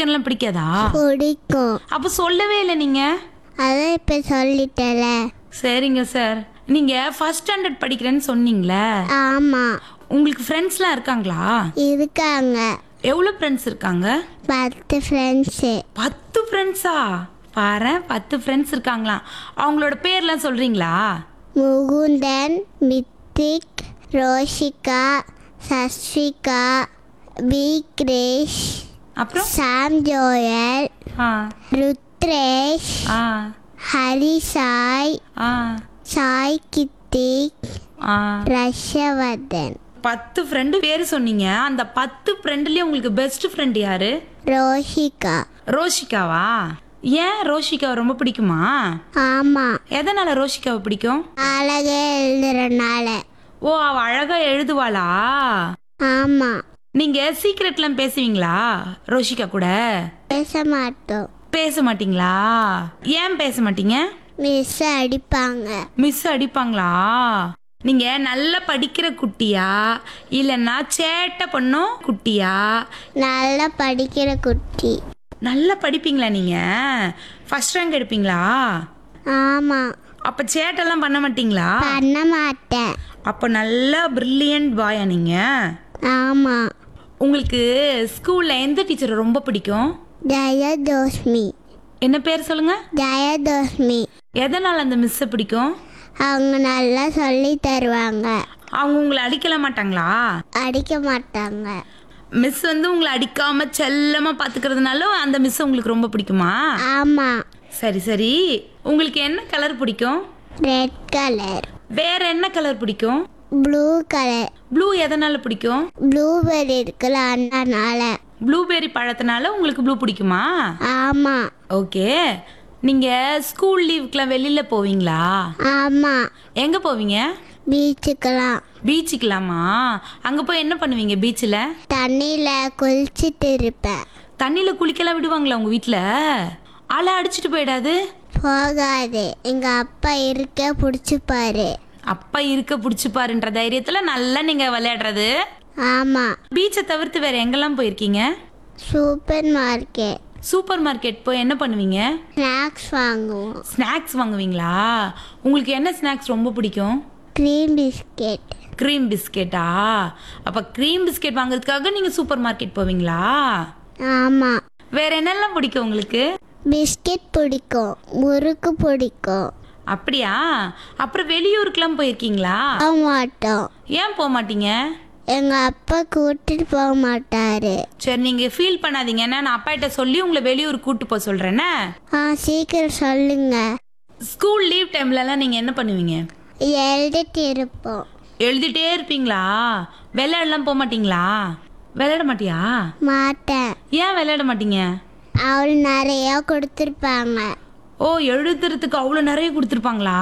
சிக்கன்லாம் பிடிக்காதா பிடிக்கும் அப்போ சொல்லவே இல்லை நீங்க அதான் இப்போ சொல்லிட்டல சரிங்க சார் நீங்க ஃபர்ஸ்ட் ஸ்டாண்டர்ட் படிக்கிறேன்னு சொன்னீங்களே ஆமாம் உங்களுக்கு ஃப்ரெண்ட்ஸ்லாம் இருக்காங்களா இருக்காங்க எவ்வளோ ஃப்ரெண்ட்ஸ் இருக்காங்க பத்து ஃப்ரெண்ட்ஸு பத்து ஃப்ரெண்ட்ஸா பாரு பத்து ஃப்ரெண்ட்ஸ் இருக்காங்களாம் அவங்களோட பேர்லாம் சொல்றீங்களா முகுந்தன் மித்திக் ரோஷிகா சஸ்விகா பி கிரேஷ் அப்புறம் சாம் ஜோயல் ஆ ருத்ரேஷ் ஆ ஹரி சாய் ஆ சாய் கித்திக் ஆ ரஷவர்தன் பத்து ஃப்ரெண்டு பேர் சொன்னீங்க அந்த பத்து ஃப்ரெண்டுலேயே உங்களுக்கு பெஸ்ட் ஃப்ரெண்ட் யாரு ரோஷிகா ரோஷிகாவா ஏன் ரோஷிகாவை ரொம்ப பிடிக்குமா ஆமாம் எதனால ரோஷிகாவை பிடிக்கும் அழகே எழுதுறனால ஓ அவ அழகா எழுதுவாளா ஆமாம் நீங்க சீக்ரெட்லாம் பேசுவீங்களா ரோஷிகா கூட பேச மாட்டோம் பேச மாட்டீங்களா ஏன் பேச மாட்டீங்க மிஸ் அடிப்பாங்க மிஸ் அடிப்பாங்களா நீங்க நல்லா படிக்கிற குட்டியா இல்லைன்னா சேட்டை பண்ணும் குட்டியா நல்லா படிக்கிற குட்டி நல்லா படிப்பீங்களா நீங்க ஃபர்ஸ்ட் ரேங்க் எடுப்பீங்களா ஆமாம் அப்ப சேட்டெல்லாம் பண்ண மாட்டீங்களா பண்ண மாட்டேன் அப்ப நல்லா பிரில்லியன்ட் பாயா நீங்க ஆமாம் உங்களுக்கு ஸ்கூல்ல எந்த டீச்சரை ரொம்ப பிடிக்கும் ஜெயதோஷ்மி என்ன பேர் சொல்லுங்க ஜெயதோஷ்மி எதனால அந்த மிஸ்ஸை பிடிக்கும் அவங்க நல்லா சொல்லி தருவாங்க அவங்க உங்களை அடிக்கல மாட்டாங்களா அடிக்க மாட்டாங்க மிஸ் வந்து உங்களை அடிக்காம செல்லமா பாத்துக்கிறதுனால அந்த மிஸ் உங்களுக்கு ரொம்ப பிடிக்குமா ஆமாம் சரி சரி உங்களுக்கு என்ன கலர் பிடிக்கும் ரெட் கலர் வேற என்ன கலர் பிடிக்கும் ப்ளூ கலர் ப்ளூ எதனால பிடிக்கும் ப்ளூபெர்ரி இருக்குல்ல அதனால ப்ளூபெர்ரி பழத்தினால உங்களுக்கு ப்ளூ பிடிக்குமா ஆமாம் ஓகே நீங்க ஸ்கூல் லீவுக்குலாம் வெளியில போவீங்களா ஆமாம் எங்க போவீங்க பீச்சுக்கெல்லாம் பீச்சுக்கலாமா அங்க போய் என்ன பண்ணுவீங்க பீச்சில் தண்ணியில் குளிச்சுட்டு இருப்பேன் தண்ணியில குளிக்கலாம் விடுவாங்களா உங்க வீட்ல அலை அடிச்சிட்டு போயிடாது போகாது எங்கள் அப்பா இருக்க பிடிச்சிப்பாரு அப்பா இருக்க பிடிச்சி பாருன்ற தைரியத்துல நல்லா நீங்க விளையாடுறது ஆமாம் பீச்சை தவிர்த்து வேற எங்கெல்லாம் போயிருக்கீங்க சூப்பர் மார்க்கெட் சூப்பர் மார்க்கெட் போய் என்ன பண்ணுவீங்க ஸ்நாக்ஸ் வாங்குவோம் ஸ்நாக்ஸ் வாங்குவீங்களா உங்களுக்கு என்ன ஸ்நாக்ஸ் ரொம்ப பிடிக்கும் க்ரீம் பிஸ்கெட் க்ரீம் பிஸ்கெட்டா அப்ப க்ரீம் பிஸ்கெட் வாங்குறதுக்காக நீங்க சூப்பர் மார்க்கெட் போவீங்களா ஆமாம் வேற என்னெல்லாம் பிடிக்கும் உங்களுக்கு பிஸ்கெட் பிடிக்கும் முறுக்கு பிடிக்கும் அப்படியா அப்புறம் வெளியூருக்குலாம் போயிருக்கீங்களா போக மாட்டோம் ஏன் போக மாட்டீங்க எங்கள் அப்பா கூட்டிட்டு போக மாட்டாரு சரி நீங்க ஃபீல் பண்ணாதீங்க ஏன்னா நான் அப்பாட்ட சொல்லி உங்களை வெளியூர் கூட்டு போக சொல்றேனே ஆ சீக்கிரம் சொல்லுங்க ஸ்கூல் லீவ் டைம்லலாம் நீங்க என்ன பண்ணுவீங்க எழுதிட்டு இருப்போம் எழுதிட்டே இருப்பீங்களா விளையாடலாம் போக மாட்டீங்களா விளையாட மாட்டியா மாட்டேன் ஏன் விளையாட மாட்டீங்க அவள் நிறையா கொடுத்துருப்பாங்க ஓ எழுதுறதுக்கு அவ்வளோ நிறைய கொடுத்துருப்பாங்களா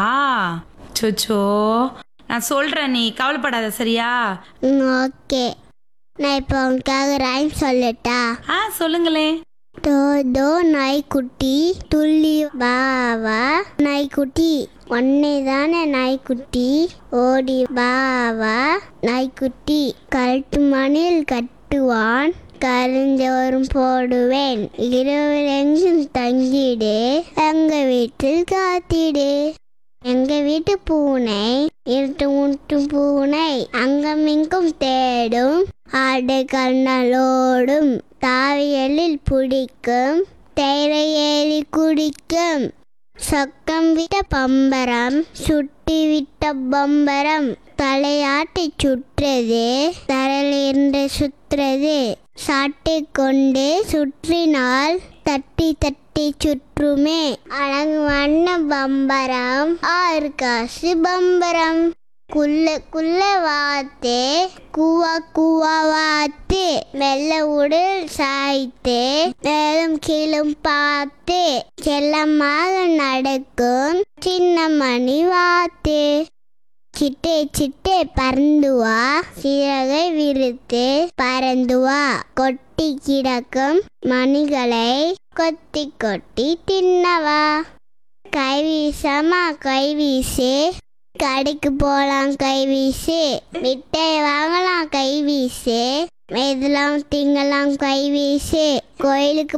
சொச்சோ நான் சொல்கிறேன் நீ கவலைப்படாத சரியா ம் ஓகே நான் இப்போ உனக்காக ரைம் சொல்லட்டா ஆ சொல்லுங்களே தோ தோ நாய்க்குட்டி துள்ளி வா வா நாய்க்குட்டி ஒன்னே தானே நாய்க்குட்டி ஓடி வா வா நாய்க்குட்டி கரட்டு மணில் கட்டுவான் கருஞ்சோறும் போடுவேன் இரவிலெங்கும் தங்கிடு எங்க வீட்டில் காத்திடு எங்க வீட்டு பூனை இருட்டு முட்டும் பூனை அங்கமிங்கும் தேடும் ஆடு கண்ணலோடும் தாவியலில் பிடிக்கும் தேரை ஏறி குடிக்கும் சொக்கம் விட்ட பம்பரம் சுட்டி விட்ட பம்பரம் தலையாட்டி சுற்றது தரலிருந்து சுற்றுறது சாட்டை கொண்டு சுற்றினால் தட்டி தட்டி சுற்றுமே அழகு வண்ண பம்பரம் ஆறு காசு பம்பரம் குள்ள குள்ள வாத்து கூவா கூவா வாத்து மெல்ல உடல் சாய்த்து மேலும் கீழும் பார்த்து செல்லமாக நடக்கும் சின்ன மணி வாத்து சிட்டே சிட்டே பறந்து வா சிறகை விரித்து பறந்து வா கொட்டி கிடக்கும் மணிகளை கொத்தி கொட்டி தின்னவா கை வீசமா கை வீசு கடைக்கு போலாம் கை வீசு மிட்டாய் வாங்கலாம் கை வீசு மெதலாம் திங்கலாம் கை வீசு கோயிலுக்கு